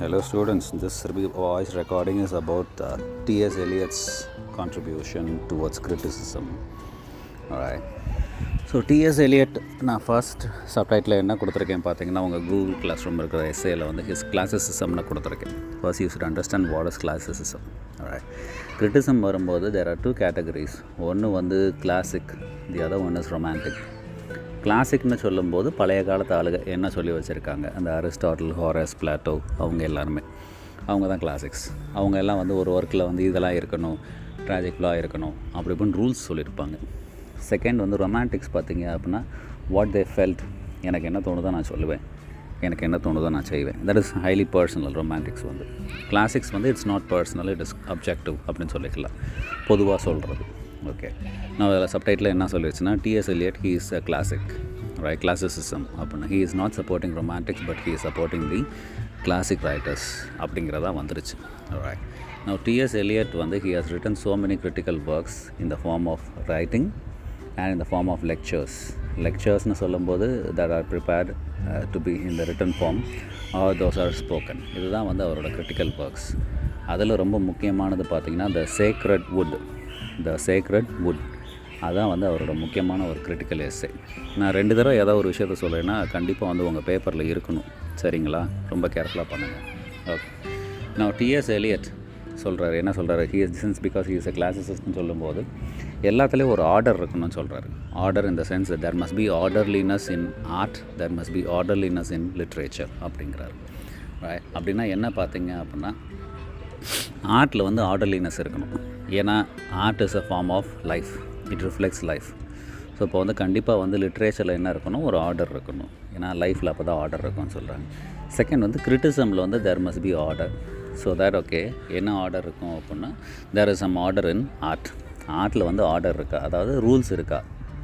Hello students, this re- voice recording is about uh, T.S. Eliot's contribution towards criticism. Alright. So TS Eliot நான் first subtitle என்ன கொடுத்துருக்கேன் பார்த்தீங்கன்னா உங்கள் Google class room இருக்கிற எஸ்ஏயில் வந்து his கிளாசிசிசம்னு கொடுத்துருக்கேன் first you should understand what is classicism alright criticism வரும்போது தேர் ஆர் டூ கேட்டகரிஸ் ஒன்று வந்து classic the other one is romantic கிளாசிக்னு சொல்லும்போது பழைய காலத்து ஆளுங்க என்ன சொல்லி வச்சுருக்காங்க அந்த அரிஸ்டாட்டில் ஹாரஸ் பிளாட்டோ அவங்க எல்லாருமே அவங்க தான் கிளாசிக்ஸ் அவங்க எல்லாம் வந்து ஒரு ஒர்க்கில் வந்து இதெல்லாம் இருக்கணும் ட்ராஜிக்லாக இருக்கணும் அப்படி இப்படின்னு ரூல்ஸ் சொல்லியிருப்பாங்க செகண்ட் வந்து ரொமான்டிக்ஸ் பார்த்தீங்க அப்படின்னா வாட் தே ஃபெல்ட் எனக்கு என்ன தோணுதோ நான் சொல்லுவேன் எனக்கு என்ன தோணுதோ நான் செய்வேன் that is highly personal romantics வந்து கிளாசிக்ஸ் வந்து it's not personal it is objective அப்படின்னு சொல்லிக்கலாம் பொதுவாக சொல்கிறது ஓகே நான் அதில் சப்டைட்டில் என்ன சொல்லிடுச்சுன்னா TS Eliot he is a classic right classicism அப்படின்னா he is not supporting romantics but he is supporting the classic writers அப்படிங்கிறதா வந்துருச்சு ரைட் நவ் டிஎஸ் எலியட் வந்து he has written so many critical works in the form of writing and in the form of lectures லெக்சர்ஸ்னு சொல்லும்போது that are prepared to be in the written form or those are spoken இதுதான் வந்து அவரோட critical works அதில் ரொம்ப முக்கியமானது பார்த்திங்கன்னா the sacred wood the sacred wood அதான் வந்து அவரோட முக்கியமான ஒரு கிரிட்டிக்கல் எஸ்ஸே நான் ரெண்டு தடவை ஏதாவது ஒரு விஷயத்த சொல்கிறேன்னா கண்டிப்பாக வந்து உங்கள் பேப்பரில் இருக்கணும் சரிங்களா ரொம்ப கேர்ஃபுல்லாக பண்ணுங்கள் ஓகே நான் டிஎஸ் எலியட் சொல்கிறாரு என்ன சொல்கிறாரு he is since because he is a கிளாஸஸ்ன்னு சொல்லும்போது எல்லாத்துலேயும் ஒரு ஆர்டர் இருக்கணும்னு சொல்கிறாரு ஆர்டர் இந்த sense there must be orderliness in art there must be orderliness in literature அப்படிங்கிறாரு Right? அப்படின்னா என்ன பார்த்தீங்க அப்படின்னா ஆர்ட்டில் வந்து ஆர்டர்லினஸ் இருக்கணும் ஏன்னா art is a form of life it reflects life so இப்போ வந்து கண்டிப்பாக வந்து லிட்ரேச்சரில் என்ன இருக்கணும் ஒரு ஆர்டர் இருக்கணும் ஏன்னா லைஃப்பில் அப்போ தான் ஆர்டர் இருக்கும்னு சொல்கிறாங்க செகண்ட் வந்து கிரிட்டிசமில் வந்து there must be order so that okay என்ன ஆர்டர் இருக்கும் அப்படின்னா there is some order in art ஆர்ட்டில் வந்து ஆர்டர் இருக்கா அதாவது ரூல்ஸ் இருக்கா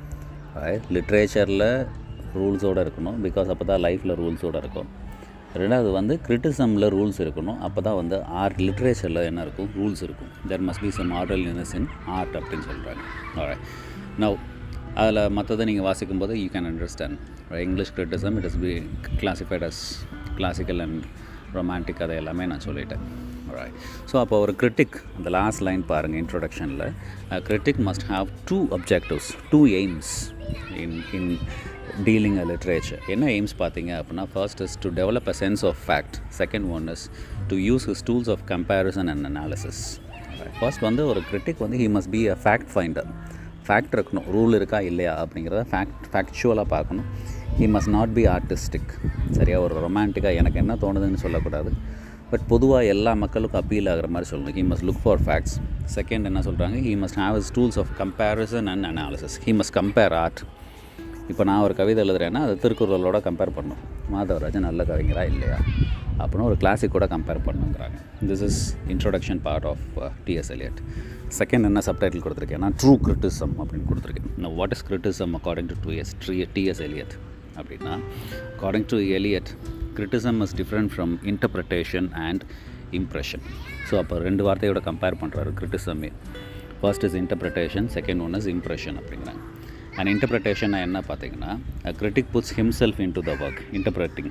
லிட்ரேச்சரில் ரூல்ஸோடு இருக்கணும் பிகாஸ் அப்போ தான் லைஃப்பில் ரூல்ஸோடு இருக்கும் ரெண்டாவது வந்து கிரிட்டிசமில் ரூல்ஸ் இருக்கணும் அப்போ தான் வந்து ஆர்ட் லிட்ரேச்சரில் என்ன இருக்கும் ரூல்ஸ் இருக்கும் there must be some orderliness in art அப்படின்னு சொல்கிறாங்க நவ் அதில் மற்றதை நீங்கள் வாசிக்கும்போது you can understand English criticism it is be classified as classical and romantic அதை எல்லாமே நான் சொல்லிட்டேன் ரைட் ஸோ அப்போ ஒரு கிரிட்டிக் அந்த லாஸ்ட் லைன் பாருங்கள் இன்ட்ரொடக்ஷனில் critic must have two objectives two aims in in dealing a literature என்ன எய்ம்ஸ் பார்த்தீங்க அப்படின்னா first is to develop a sense of fact second one is to use his tools of comparison and analysis first வந்து ஒரு critic வந்து he must be a fact finder fact இருக்கணும் rule இருக்கா இல்லையா அப்படிங்கிறத ஃபேக்ட் ஃபேக்சுவலாக பார்க்கணும் he must not be artistic சரியா ஒரு ரொமான்டிக்காக எனக்கு என்ன தோணுதுன்னு சொல்லக்கூடாது பட் பொதுவாக எல்லா மக்களுக்கும் அப்பீல் ஆகிற மாதிரி சொல்லணும் he must look for facts second என்ன சொல்கிறாங்க he must have is tools of comparison and analysis he must compare art இப்போ நான் ஒரு கவிதை எழுதுறேன்னா அது திருக்குறளோட கம்பேர் பண்ணும் மாதவராஜன் நல்ல கவிஞரா இல்லையா அப்படின்னு ஒரு கிளாசிக் கூட கம்பேர் பண்ணுங்கிறாங்க this is introduction part of TS Eliot second என்ன சப்டைட்டில் கொடுத்துருக்கேன்னா ட்ரூ கிரிட்டிசம் அப்படின்னு கொடுத்துருக்கேன் what is criticism according to to S tree TS Eliot அப்படின்னா according to Eliot criticism is different from interpretation and impression so அப்போ ரெண்டு வார்த்தையோட compare பண்ணுறாரு கிரிட்டிசமே first is interpretation second one is impression அப்படிங்கிறாங்க and interpretation என்ன பார்த்தீங்கன்னா critic puts himself into the work interpreting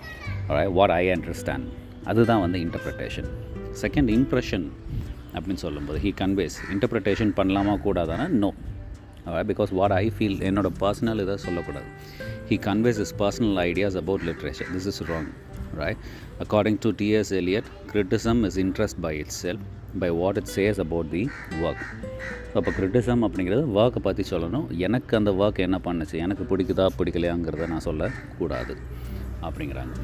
what I understand அதுதான் வந்து இன்டர்பிரிட்டேஷன் செகண்ட் இம்ப்ரெஷன் அப்படின்னு சொல்லும்போது ஹீ கன்வேஸ் இன்டர்பிரிட்டேஷன் பண்ணலாமா கூடாதானா no because what I feel என்னோட பர்சனல் இதை சொல்லக்கூடாது he conveys is personal ideas about literature this is wrong right according to TS Eliot criticism is interest by itself by what it says about the work so அப்போ கிரிட்டிசம் அப்படிங்கிறது ஒர்க்கை பற்றி சொல்லணும் எனக்கு அந்த ஒர்க் என்ன பண்ணுச்சு எனக்கு பிடிக்குதா பிடிக்கலையாங்கிறத நான் சொல்லக்கூடாது அப்படிங்கிறாங்க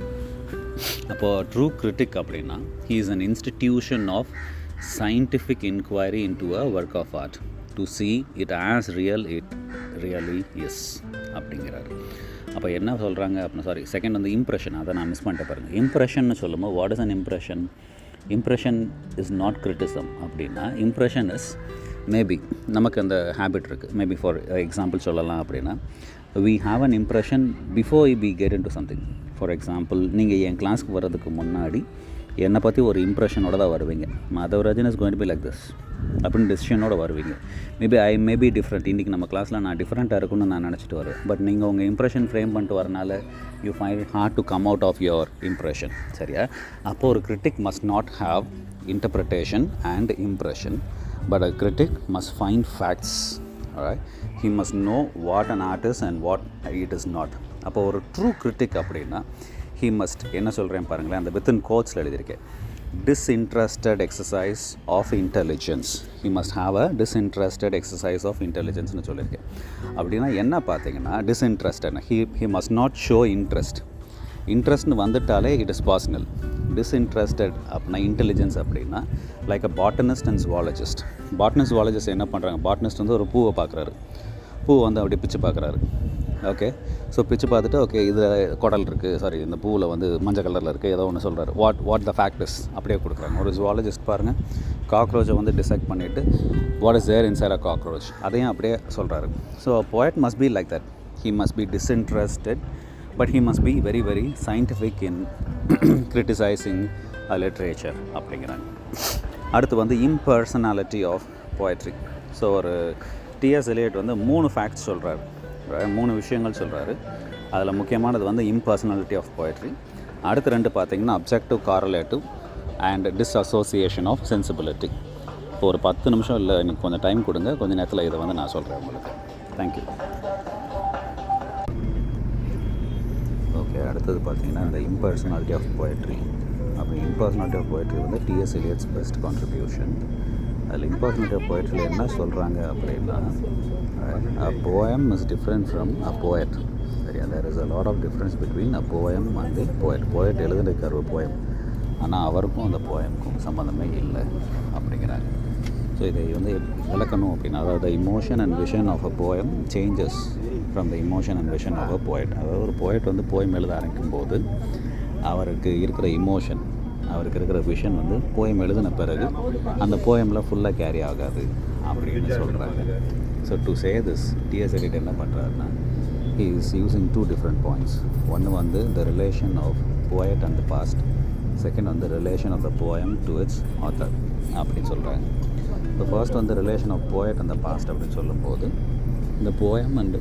அப்போது ட்ரூ கிரிட்டிக் அப்படின்னா he is an institution of scientific inquiry into a work of art to see it as real it really is அப்படிங்கிறாரு அப்போ என்ன சொல்கிறாங்க அப்படின்னா சாரி செகண்ட் வந்து இம்ப்ரெஷன் அதை நான் மிஸ் பண்ணிட்டு பாருங்கள் இம்ப்ரெஷன் சொல்லும்போது what is an impression impression is not criticism அப்படின்னா இம்ப்ரெஷன் இஸ் மேபி நமக்கு அந்த ஹேபிட் இருக்குது மேபி ஃபார் எக்ஸாம்பிள் சொல்லலாம் அப்படின்னா we have an impression before we get into something for example நீங்கள் என் கிளாஸ்க்கு வர்றதுக்கு முன்னாடி என்னை பற்றி ஒரு இம்ப்ரெஷனோட தான் வருவீங்க Madhavarajan is going be like this அப்படின்னு டெசிஷனோட வருவீங்க மேபி ஐ மேபி டிஃப்ரெண்ட் இன்றைக்கி நம்ம கிளாஸில் நான் டிஃப்ரெண்ட்டாக இருக்கும்னு நான் நினச்சிட்டு வருவேன் பட் நீங்கள் உங்கள் இம்ப்ரெஷன் ஃப்ரேம் பண்ணிட்டு வரனால you find hard to come out of your impression சரியா அப்போ ஒரு critic must not have interpretation and impression but a critic must find facts alright he must know what an artist and what it is not அப்போ ஒரு true critic அப்படின்னா he must என்ன சொல்கிறேன் பாருங்களேன் அந்த வித்தின் கோட்ஸில் எழுதியிருக்கேன் disinterested exercise of intelligence he must have a disinterested exercise of இன்டெலிஜென்ஸ்னு சொல்லியிருக்கேன் அப்படின்னா என்ன பார்த்தீங்கன்னா disinterested he he must not show interest இன்ட்ரெஸ்ட்னு வந்துட்டாலே இட் இஸ் பாசினல் டிஸ்இன்ட்ரெஸ்டட் அப்படின்னா இன்டெலிஜென்ஸ் அப்படின்னா like a botanist and zoologist botanist zoologist என்ன பண்ணுறாங்க பாட்டனிஸ்ட் வந்து ஒரு பூவை பார்க்குறாரு பூ வந்து அப்படியே பிச்சு பார்க்குறாரு ஓகே ஸோ பிச்சு பார்த்துட்டு ஓகே இதில் குடல் இருக்குது சாரி இந்த பூவில் வந்து மஞ்சள் கலரில் இருக்குது ஏதோ ஒன்று சொல்கிறாரு வாட் வாட் த ஃபேக்டஸ் அப்படியே கொடுக்குறாங்க ஒரு ஜுவாலஜிஸ்ட் பாருங்கள் காக்ரோச்சை வந்து டிசைட் பண்ணிவிட்டு what is there inside a cockroach அதையும் அப்படியே சொல்கிறாரு so poet must be like that he must be disinterested but he must be very very scientific in criticizing a literature அப்படிங்கிறாங்க அடுத்து வந்து impersonality of poetry ஸோ ஒரு TS Eliot வந்து மூணு facts சொல்கிறாரு மூணு விஷயங்கள் சொல்கிறாரு அதில் முக்கியமானது வந்து impersonality ஆஃப் poetry அடுத்து ரெண்டு பார்த்தீங்கன்னா objective correlative and dissociation of sensibility இப்போ ஒரு பத்து நிமிஷம் இல்லை எனக்கு கொஞ்சம் டைம் கொடுங்க கொஞ்சம் நேரத்தில் இதை வந்து நான் சொல்கிறேன் உங்களுக்கு தேங்க்யூ ஓகே அடுத்தது பார்த்தீங்கன்னா இந்த இம்பர்சனாலிட்டி ஆஃப் poetry அப்போ இம்பர்சனாலிட்டி ஆஃப் poetry வந்து டிஎஸ் எலியட்ஸ் பெஸ்ட் கான்ட்ரிபியூஷன் அதில் இம்பர்சனாலிட்டி ஆஃப் poetryல என்ன சொல்கிறாங்க அப்படின்னா a poem is different from a poet சரியா there is a lot of difference between a poem and the poet poet எழுதிருக்கார் ஒரு poem ஆனால் அவருக்கும் அந்த போயமுக்கும் சம்மந்தமே இல்லை அப்படிங்கிறாங்க ஸோ இதை வந்து விளக்கணும் அப்படின்னா அதாவது emotion and vision of a poem changes from the emotion and vision of a poet அதாவது ஒரு போயட் வந்து போயம் எழுத ஆரம்பிக்கும் போது அவருக்கு இருக்கிற இமோஷன் அவருக்கு இருக்கிற விஷன் வந்து போயம் எழுதின பிறகு அந்த போயமில் ஃபுல்லாக கேரி ஆகாது அப்படின்னு சொல்கிறாங்க so to say this TS Eliot என்ன பண்ணுறாருன்னா he is using two different points ஒன்று வந்து the relation of poet and the past second வந்து relation of the poem to its author அப்படின்னு சொல்கிறாங்க இப்போ ஃபர்ஸ்ட் வந்து relation of poet and the past அப்படின்னு சொல்லும்போது இந்த poem அண்ட்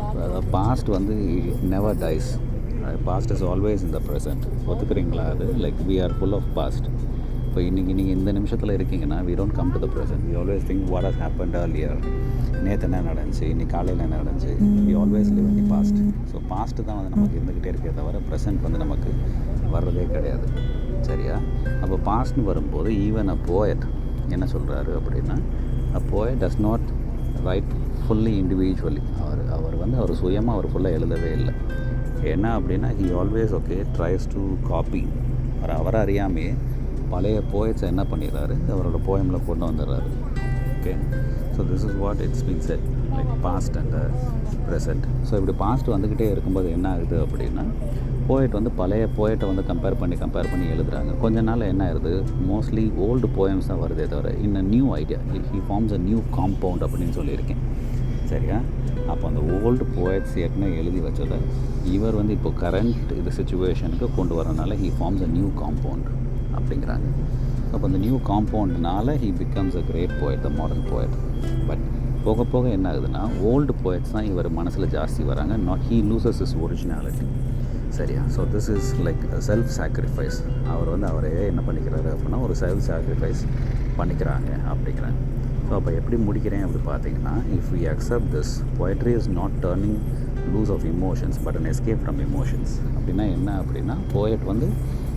பாஸ்ட் வந்து never dies past is always in the present ஒத்துக்கிறீங்களா அது like we are full of past இப்போ இன்றைக்கி நீங்கள் இந்த நிமிஷத்தில் இருக்கீங்கன்னா we don't come to the present we always think what has happened earlier நேற்று என்ன நடந்துச்சு இன்னைக்கு காலையில் என்ன நடந்துச்சு we always live in the past so past தான் வந்து நமக்கு இருந்துக்கிட்டே இருக்கே தவிர ப்ரெசென்ட் வந்து நமக்கு வர்றதே கிடையாது சரியா அப்போ பாஸ்ட்னு வரும்போது ஈவன் அ போயட் என்ன சொல்கிறாரு அப்படின்னா a poet does not write fully individually அவர் அவர் வந்து அவர் சுயமாக அவர் ஃபுல்லாக எழுதவே இல்லை என்ன அப்படின்னா he always okay tries to copy அவர் அவரை அறியாமையே பழைய போயட்ஸை என்ன பண்ணிடுறாரு அவரோட போயமில் கொண்டு வந்துடுறாரு okay so this is what it's been said like past and present so இப்படி பாஸ்ட் வந்துக்கிட்டே இருக்கும்போது என்ன ஆகுது அப்படின்னா போயட் வந்து பழைய போயட்டை வந்து கம்பேர் பண்ணி கம்பேர் பண்ணி எழுதுறாங்க கொஞ்ச நாள் என்ன ஆகுது மோஸ்ட்லி ஓல்டு போயம்ஸ் தான் வருதே தவிர இன்ன new idea he forms a new compound அப்படின்னு சொல்லியிருக்கேன் சரியா அப்போ அந்த ஓல்டு போயட்ஸ் ஏற்கனவே எழுதி வச்சதை இவர் வந்து இப்போ கரண்ட் இது சுச்சுவேஷனுக்கு கொண்டு வரனால he forms a new compound அப்படிங்கிறாங்க அப்போ அந்த நியூ காம்பவுண்ட்னால he becomes a great poet the modern poet but போக போக என்ன ஆகுதுன்னா ஓல்டு போயட்ஸ் தான் இவர் மனசில் ஜாஸ்தி வராங்க not he loses is originality சரியா so this is like self sacrifice அவர் வந்து அவரையே என்ன பண்ணிக்கிறாரு அப்படின்னா ஒரு செல்ஃப் சாக்ரிஃபைஸ் பண்ணிக்கிறாங்க அப்படிங்கிறாங்க ஸோ அப்போ எப்படி முடிக்கிறேன் அப்படி பார்த்தீங்கன்னா if we accept this poetry is not turning loose of emotions but an escape from emotions அப்படின்னா என்ன அப்படின்னா போயட் வந்து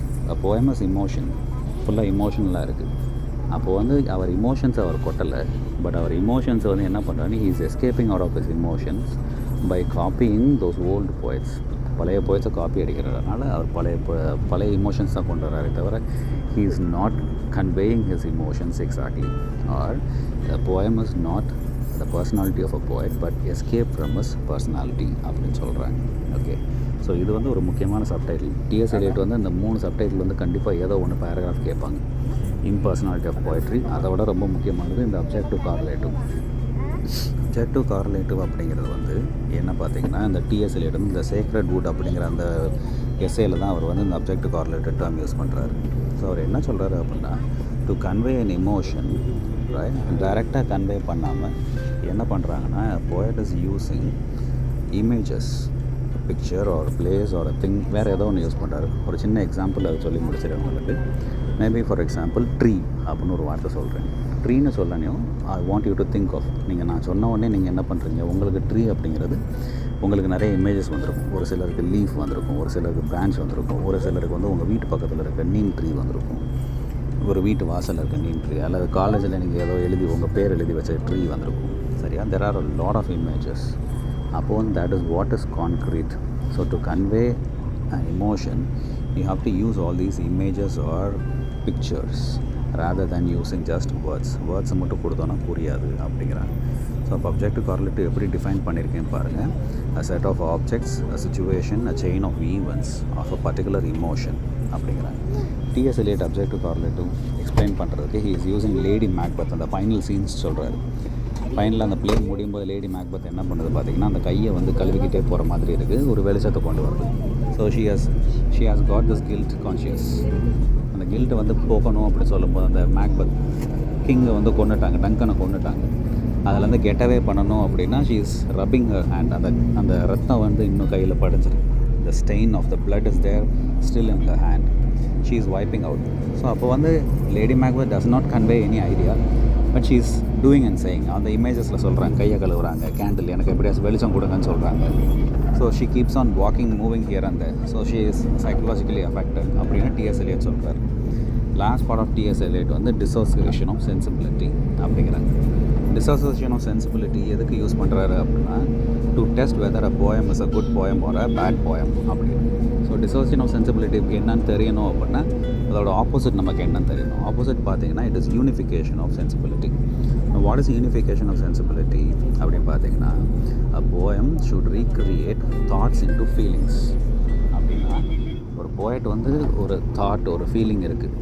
போயமஸ் இமோஷன் ஃபுல்லாக இமோஷனலாக இருக்குது அப்போ வந்து அவர் இமோஷன்ஸ் அவர் கொட்டலை பட் அவர் இமோஷன்ஸை வந்து என்ன பண்ணுறாரு he is escaping out of his emotions by copying those old poets பழைய போய்ட்ஸை காப்பி அடிக்கிறதுனால அவர் பழைய po- பழைய இமோஷன்ஸ் தான் கொண்டு வர்றாரே தவிர he is not conveying his emotions exactly or the poem is not the personality of a poet but escape from his personality அப்படின்னு சொல்கிறாங்க ஓகே ஸோ இது வந்து ஒரு முக்கியமான சப்டைட்டில் டிஎஸ் எலியட் வந்து இந்த மூணு சப்டைட்டில் வந்து கண்டிப்பாக ஏதோ ஒன்று பேராகிராஃப் கேட்பாங்க இம்பர்சனாலிட்டி ஆஃப் poetry அதை விட ரொம்ப முக்கியமானது இந்த அப்ஜெக்டிவ் கார்லேட்டிவ் அப்ஜெக்டிவ் கார்லேட்டிவ் அப்படிங்கிறது வந்து என்ன பார்த்தீங்கன்னா இந்த டிஎஸ்எல் இந்த சேக்ரெட் வுட் அப்படிங்கிற அந்த எஸ்ஏல தான் அவர் வந்து இந்த அப்ஜெக்டிவ் கார்லேட்டட் டேர்ம் யூஸ் பண்ணுறாரு ஸோ அவர் என்ன சொல்கிறாரு அப்படின்னா to convey an emotion right டைரெக்டாக கன்வே பண்ணாமல் என்ன பண்ணுறாங்கன்னா poet is using images picture ஒரு பிளேஸ் ஒரு திங் வேறு ஏதோ ஒன்று யூஸ் பண்ணுறாரு ஒரு சின்ன எக்ஸாம்பிள் அதை சொல்லி முடிச்சிடுறேன் உங்களுக்கு மேபி ஃபார் எக்ஸாம்பிள் ட்ரீ அப்படின்னு ஒரு வார்த்தை சொல்கிறேன் ட்ரீன்னு சொல்லனையும் I want you to think of நீங்கள் நான் சொன்ன உடனே நீங்கள் என்ன பண்ணுறீங்க உங்களுக்கு ட்ரீ அப்படிங்கிறது உங்களுக்கு நிறைய இமேஜஸ் வந்திருக்கும் ஒரு சிலருக்கு லீஃப் வந்திருக்கும் ஒரு சிலருக்கு பிரான்ச் வந்திருக்கும் ஒரு சிலருக்கு வந்து உங்கள் வீட்டு பக்கத்தில் இருக்க நீம் ட்ரீ வந்திருக்கும் ஒரு வீட்டு வாசலில் இருக்க நீம் ட்ரீ அல்லது காலேஜில் நீங்கள் ஏதோ எழுதி உங்கள் பேர் எழுதி வச்ச ட்ரீ வந்திருக்கும் சரியா there are lot of images அப்போ வந்து that is what is concrete so to convey an emotion you have to use all these images or pictures rather than using just words words மட்டும் கொடுத்தோன்னா புரியாது அப்படிங்கிறாங்க so அப்போ objective கார்லேட்டிவ் எப்படி define பண்ணியிருக்கேன் பாருங்கள் a set of objects a situation a chain of events of a particular emotion அப்படிங்கிறாங்க TS Eliot objective correlative explain பண்ணுறதுக்கு he is using Lady Macbeth அந்த ஃபைனல் சீன்ஸ் சொல்கிறாரு ஃபைனலில் அந்த ப்ளே முடியும் போது லேடி மேக்பத் என்ன பண்ணுது பார்த்தீங்கன்னா அந்த கையை வந்து கழுவிக்கிட்டே போகிற மாதிரி இருக்குது ஒரு வெளிச்சத்தை கொண்டு வருது so she has she has got this guilt conscious அந்த கில்ட்டை வந்து போக்கணும் அப்படி சொல்லும்போது அந்த மேக்பத் கிங்கை வந்து கொண்டுட்டாங்க டங்கனை கொண்டுட்டாங்க அதுலேருந்து கெட்டவே பண்ணணும் அப்படின்னா she is rubbing her hand அந்த அந்த ரத்தம் வந்து இன்னும் கையில் படிஞ்சிருக்கு the stain of the blood is there still in her hand she is wiping out so அப்போ வந்து lady Macbeth does not convey any idea but she is doing and saying அந்த இமேஜஸில் சொல்கிறாங்க கையை கழுவுறாங்க கேண்டில் எனக்கு எப்படியாச்சும் வெளிச்சம் கொடுங்கன்னு சொல்கிறாங்க so she keeps on walking moving here அந்த so she is psychologically affected அப்படின்னு டிஎஸ் எலியட் சொல்கிறார் last part of TS Eliot வந்து டிசோசியேஷன் ஆஃப் சென்சிபிலிட்டி அப்படிங்கிறாங்க டிசோசியேஷன் ஆஃப் சென்சிபிலிட்டி எதுக்கு யூஸ் பண்ணுறாரு அப்படின்னா to test whether a poem is a good poem ஒரு bad poem அப்படின்னு ஸோ டிசோசியேஷன் ஆஃப் சென்சிபிலிட்டிக்கு என்னன்னு தெரியணும் அப்படின்னா அதோட ஆப்போசிட் நமக்கு என்னன்னு தெரியணும் ஆப்போசிட் பார்த்தீங்கன்னா it is unification of sensibility what is unification of sensibility அப்படின்னு பார்த்தீங்கன்னா a poem should recreate thoughts into feelings அப்படின்னா ஒரு போயட் வந்து ஒரு தாட் ஒரு ஃபீலிங் இருக்குது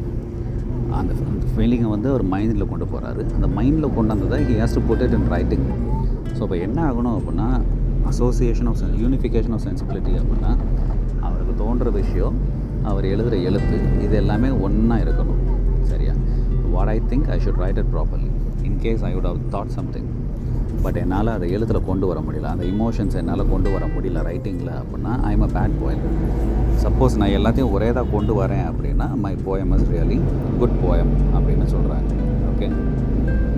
அந்த அந்த ஃபீலிங்கை வந்து ஒரு மைண்டில் கொண்டு போகிறாரு அந்த மைண்டில் கொண்டு வந்ததை he has to put it in writing so இப்போ என்ன ஆகணும் அப்படின்னா association of unification of sensibility அப்படின்னா அவருக்கு தோன்ற விஷயம் அவர் எழுதுகிற எழுத்து இது எல்லாமே ஒன்றா இருக்கணும் சரியா what I think I should write it properly in case I would have thought something but என்னால் அதை எழுத்தில் கொண்டு வர முடியல அந்த இமோஷன்ஸ் என்னால் கொண்டு வர முடியல ரைட்டிங்கில் அப்படின்னா I am a bad poem suppose நான் எல்லாத்தையும் ஒரே தான் கொண்டு வரேன் அப்படின்னா my poem is really good poem அப்படின்னு சொல்கிறாங்க ஓகே